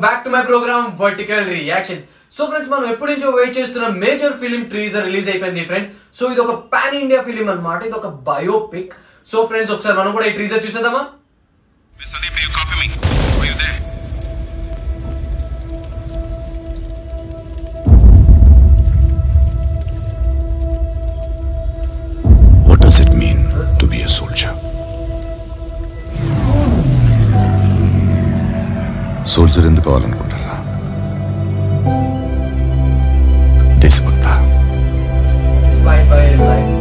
Back to my programme vertical reactions so friends మనం ఎప్పటి నుంచో వెయిట్ చేస్తున్న మేజర్ ఫిలిం ట్రీజర్ రిలీజ్ అయిపోయింది ఫ్రెండ్స్ సో ఇది ఒక పాన్ ఇండియా ఫిలిం అన్నమాట ఇది ఒక బయోపిక్ సో ఫ్రెండ్స్ ఒకసారి మనం కూడా ఈ ట్రీజర్ చూసేద్దామా Miss Sandeep, do you copy me? Are you there? What does it mean to be a soldier? Soldier ఎందుకు కావాలనుకుంటారా దేశభక్త Inspired by life.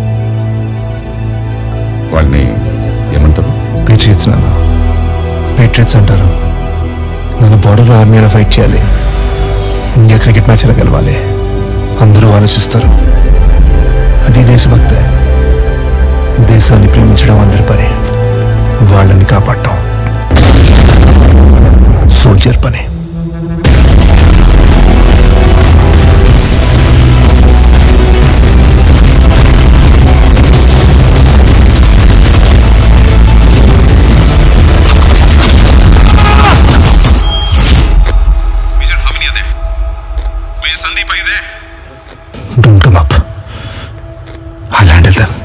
వాళ్ళని ఏమంటారు పేట్రియట్స్ నాన్న పేట్రియట్స్ అంటారు నన్ను బోర్డర్లో ఆర్మీలో ఫైట్ చేయాలి ఇండియా క్రికెట్ మ్యాచ్లో గెలవాలి అందరూ ఆలోచిస్తారు అది దేశభక్తే దేశాన్ని ప్రేమించడం అందరి పని వాళ్ళని కాపాడటం సోల్జర్ పని Major, how many are there? Major Sandeep, are you there? Don't come up. I'll handle them.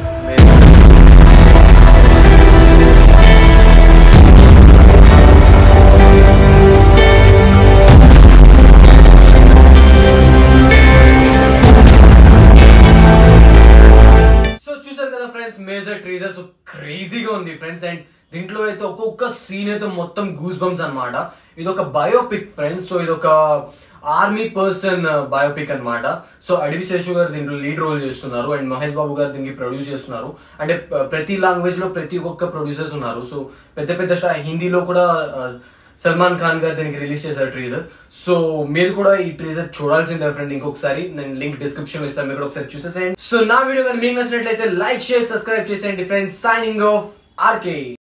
So చూసారు కదా ఫ్రెండ్స్ మేజర్ ట్రీజర్ సో క్రేజీగా ఉంది ఫ్రెండ్స్ అండ్ దీంట్లో అయితే ఒక్కొక్క సీన్ అయితే మొత్తం గూస్ బంప్స్ అనమాట ఇది ఒక బయోపిక్ ఫ్రెండ్స్ సో ఇది ఒక ఆర్మీ పర్సన్ బయోపిక్ అన్నమాట సో అడవి శేషు గారు దీంట్లో లీడ్ రోల్ చేస్తున్నారు అండ్ మహేష్ బాబు గారు దీనికి ప్రొడ్యూస్ చేస్తున్నారు అంటే ప- ప్రతి లాంగ్వేజ్ లో ప్రతి ఒక్క ప్రొడ్యూసర్స్ ఉన్నారు సో పెద్ద పెద్ద స్టార్ హిందీలో కూడా ఆ, సల్మాన్ ఖాన్ గారు దీనికి రిలీజ్ చేశారు ట్రీజర్ సో మీరు కూడా ఈ ట్రీజర్ చూడాల్సిందే ఫ్రెండ్ ఇంకొకసారి నేను లింక్ డిస్క్రిప్షన్ లో ఇస్తాను మీరు కూడా ఒకసారి చూసేసేయండి సో నా వీడియో కానీ మీకు నచ్చినట్లయితే లైక్ షేర్ సబ్స్క్రైబ్ చేసేయండి ఫ్రెండ్స్ సైనింగ్ ఆఫ్ ఆర్కే